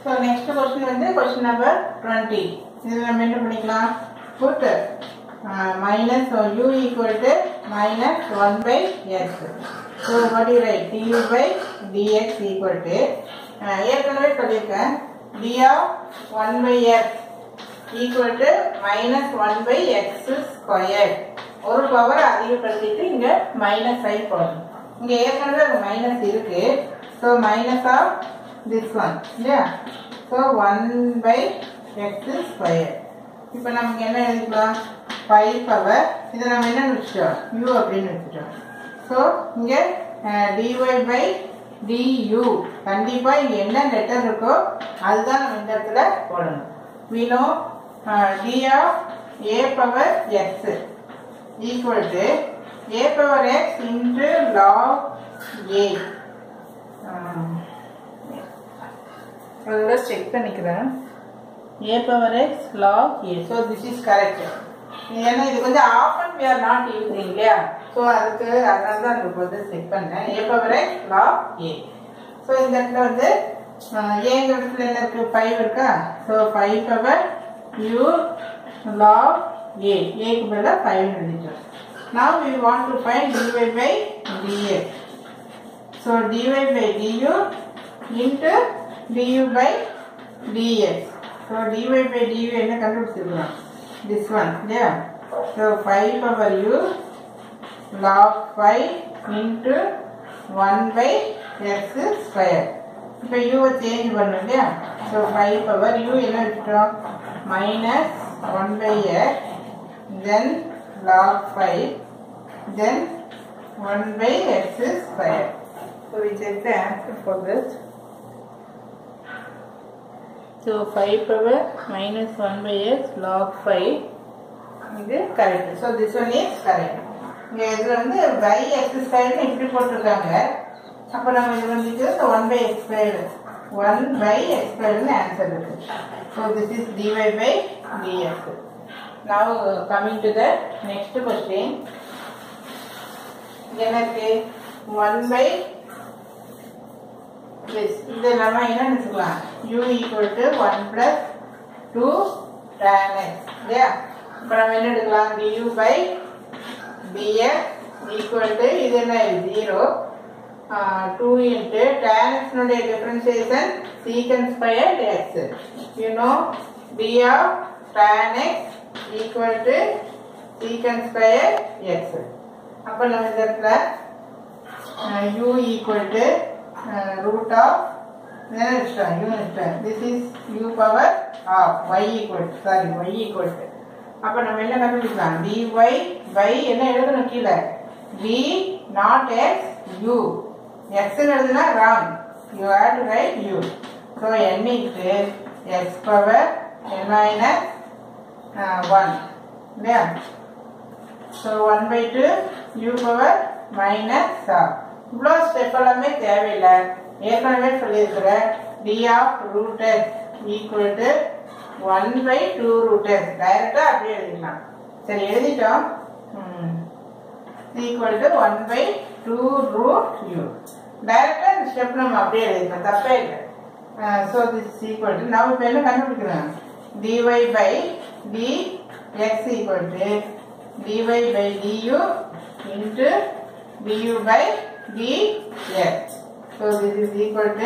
So next question வந்து question number twenty இதில் நம்ம என்ன பண்ணிக்கலாம் put minus u equal to minus one by x so what you write du by dx equal to ஏற்கனவே சொல்லியிருக்கேன் d of one by x equal to minus one by x square ஒரு power அதிகப்படுத்திட்டு இங்க minus I போடணும் இங்க ஏற்கனவே ஒரு minus இருக்கு so minus of this one இல்லையா so one by x square இப்போ நமக்கு என்ன எழுதிக்கலாம் ஃபைவ் பவர் இதை நம்ம என்ன வச்சுட்டோம் யூ அப்படின்னு வச்சுட்டோம் ஸோ இங்கே டிஒய் பை டியூ கண்டிப்பாக இங்கே என்ன லெட்டர் இருக்கோ அதுதான் நம்ம இந்த இடத்துல போடணும் we know uh, d of a power x equal to a power x into log a um, அதோட செக் பண்ணிக்கிறேன் a power x log a so this is correct ஏன்னா இது கொஞ்சம் often we are not using இல்லையா so அதுக்கு அதனால தான் உங்களுக்கு வந்து செக் பண்ணேன் a power x log a so இந்த இடத்துல வந்து ஏங்க இடத்துல என்ன இருக்கு ஃபைவ் இருக்கா so five power u log a ஏக்கு பதிலாக ஃபைவ் எழுதிட்டோம் now we want to find dy by dx so dy by du into du by dx so dy by du என்ன கண்டுபிடிச்சிருக்கோம் this one இல்லையா so 5 power u log 5 into 1 by x square இப்போ யூவை change பண்ணும் இல்லையா so five power u என்ன வச்சுட்டோம் minus one by x then log five then one by x square so we check the answer for this so five power minus one by x log five இது correct so this one is correct இங்கே இதில் வந்து by x ஸ்கொயர்னு இப்படி போட்டிருக்காங்க அப்போ நம்ம இது வந்துட்டு one by x square one by x ஸ்கொயர்னு ஆன்சர் இருக்கு so this is dy by dx now coming to the next question என்ன இருக்கு ஒன் பை this இது நம்ம என்ன நினைச்சுக்கலாம் u equal to one plus two tan x இல்லையா இப்போ நம்ம என்ன எடுக்கலாம் du by dx equal to இது என்ன zero two into tan x னுடைய differentiation secant square x you know d of tan x equal to secant square x அப்போ நம்ம இந்த இடத்துல u equal to root of then it's done, u is done. This is u power of y equal to, sorry, y equal to. அப்ப நம்ம என்ன கண்டுபிடிக்கலாம் dy by என்ன எழுதணும் கீழே d not x u x எழுதுனா wrong you have to write u so n into x power n minus uh, 1 இல்லையா so 1 by 2 u power minus r இவ்வளோ ஸ்டெப் எல்லாமே தேவையில்லை ஏற்கனவே சொல்லியிருக்கிறேன் d of root s equal to one by two root s டைரக்டாக அப்படியே எழுதிக்கலாம் சரி எழுதிட்டோம் equal to one by two root u டைரக்டாக இந்த ஸ்டெப் நம்ம அப்படியே எழுதிக்கலாம் தப்பே இல்லை ஸோ திஸ் ஈக்குவல் டு நம்ம இப்போ என்ன கண்டுபிடிக்கிறோம் dy by d x equal to dy by du into du by dx. So this is equal to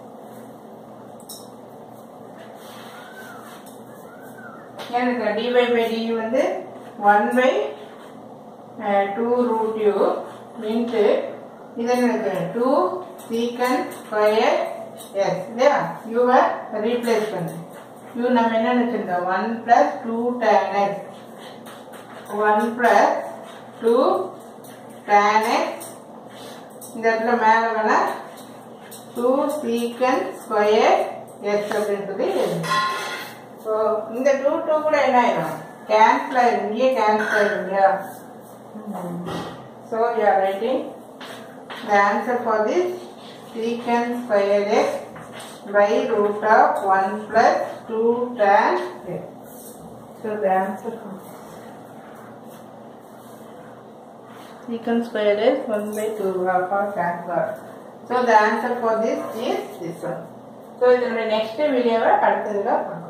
எனக்கு dy by du வந்து 1 by uh, 2 root u into இது எனக்கு 2 secant square x இல்லையா u வை ரீப்ளேஸ் பண்ணு u நம்ம என்ன நினைச்சிருந்தோம் 1 plus 2 tan x 1 plus 2 tan x இந்த இடத்துல மேல வேணா டூ சீக்கன் ஸ்கொயர் எக்ஸ் அப்படின்னு சொல்லி ஸோ இந்த டூ டூ கூட என்ன ஆயிடும் கேன்சல் ஆயிடும் இங்கேயே கேன்சல் ஆயிடும் இல்லையா so you are writing the answer for this secant square x by root of 1 plus 2 tan x. So the answer comes. secant square is 1 by 2 half or cancel out. So the answer for this is this one. So இதனுடைய next வீடியோவை அடுத்ததில் பார்க்கலாம்